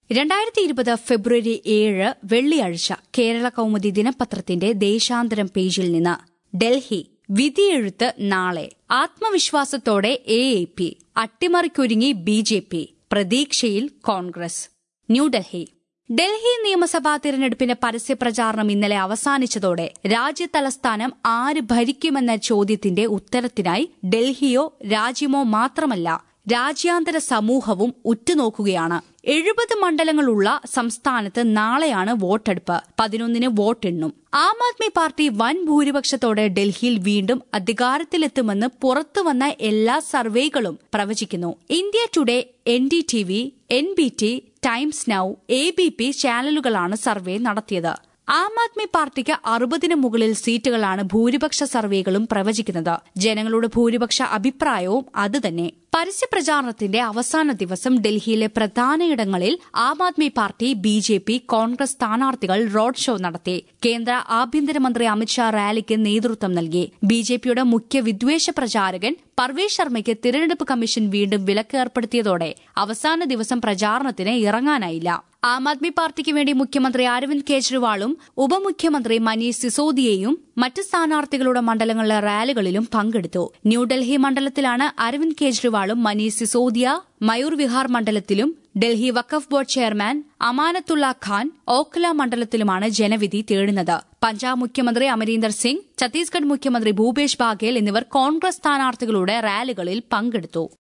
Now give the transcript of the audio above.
രണ്ടായിരത്തി ഇരുപത് ഫെബ്രുവരി ഏഴ് വെള്ളിയാഴ്ച കേരള കൗമുദി ദിനപത്രത്തിന്റെ ദേശാന്തരം പേജിൽ നിന്ന് ഡൽഹി വിധിയെഴുത്ത് നാളെ ആത്മവിശ്വാസത്തോടെ എ എ പി അട്ടിമറിക്കൊരുങ്ങി ബി ജെ പി പ്രതീക്ഷയിൽ കോൺഗ്രസ് ന്യൂഡൽഹി ഡൽഹി നിയമസഭാ തിരഞ്ഞെടുപ്പിന്റെ പരസ്യപ്രചാരണം ഇന്നലെ അവസാനിച്ചതോടെ രാജ്യതലസ്ഥാനം ആര് ഭരിക്കുമെന്ന ചോദ്യത്തിന്റെ ഉത്തരത്തിനായി ഡൽഹിയോ രാജ്യമോ മാത്രമല്ല രാജ്യാന്തര സമൂഹവും ഉറ്റുനോക്കുകയാണ് എഴുപത് മണ്ഡലങ്ങളുള്ള സംസ്ഥാനത്ത് നാളെയാണ് വോട്ടെടുപ്പ് പതിനൊന്നിന് വോട്ടെണ്ണും ആം ആദ്മി പാർട്ടി വൻ ഭൂരിപക്ഷത്തോടെ ഡൽഹിയിൽ വീണ്ടും അധികാരത്തിലെത്തുമെന്ന് പുറത്തുവന്ന എല്ലാ സർവേകളും പ്രവചിക്കുന്നു India Today N D T V N B T Times Now A B P ചാനലുകളാണ് സർവേ നടത്തിയത് ആം ആദ്മി പാർട്ടിക്ക് അറുപതിന് മുകളിൽ സീറ്റുകളാണ് ഭൂരിപക്ഷ സർവേകളും പ്രവചിക്കുന്നത് ജനങ്ങളുടെ ഭൂരിപക്ഷ അഭിപ്രായവും അതുതന്നെ പരസ്യപ്രചാരണത്തിന്റെ അവസാന ദിവസം ഡൽഹിയിലെ പ്രധാനയിടങ്ങളിൽ Aam Aadmi party B J P Congress സ്ഥാനാർത്ഥികൾ റോഡ് ഷോ നടത്തി കേന്ദ്ര ആഭ്യന്തരമന്ത്രി അമിത്ഷാ റാലിക്ക് നേതൃത്വം നൽകി ബി ജെ പിയുടെ മുഖ്യ വിദ്വേഷ പ്രചാരകൻ പർവേഷ് ശർമ്മയ്ക്ക് തിരഞ്ഞെടുപ്പ് കമ്മീഷൻ വീണ്ടും വിലക്ക് ഏർപ്പെടുത്തിയതോടെ അവസാന ദിവസം പ്രചാരണത്തിന് ഇറങ്ങാനായില്ല ആം ആദ്മി പാർട്ടിക്ക് വേണ്ടി മുഖ്യമന്ത്രി അരവിന്ദ് കെജ്രിവാളും ഉപമുഖ്യമന്ത്രി മനീഷ് സിസോദിയയും മറ്റ് സ്ഥാനാർത്ഥികളുടെ മണ്ഡലങ്ങളിലെ റാലികളിലും പങ്കെടുത്തു ന്യൂഡൽഹി മണ്ഡലത്തിലാണ് അരവിന്ദ് കെജ്രിവാളും മനീഷ് സിസോദിയ മയൂർ വിഹാർ മണ്ഡലത്തിലും ഡൽഹി വഖഫ് ബോർഡ് ചെയർമാൻ അമാനത്തുള്ള ഖാൻ ഓഖ്ല മണ്ഡലത്തിലുമാണ് ജനവിധി തേടുന്നത് പഞ്ചാബ് മുഖ്യമന്ത്രി അമരീന്ദർ സിംഗ് ഛത്തീസ്ഗഡ് മുഖ്യമന്ത്രി ഭൂപേഷ് ബാഘേൽ എന്നിവർ കോൺഗ്രസ് സ്ഥാനാർത്ഥികളുടെ റാലികളിൽ പങ്കെടുത്തു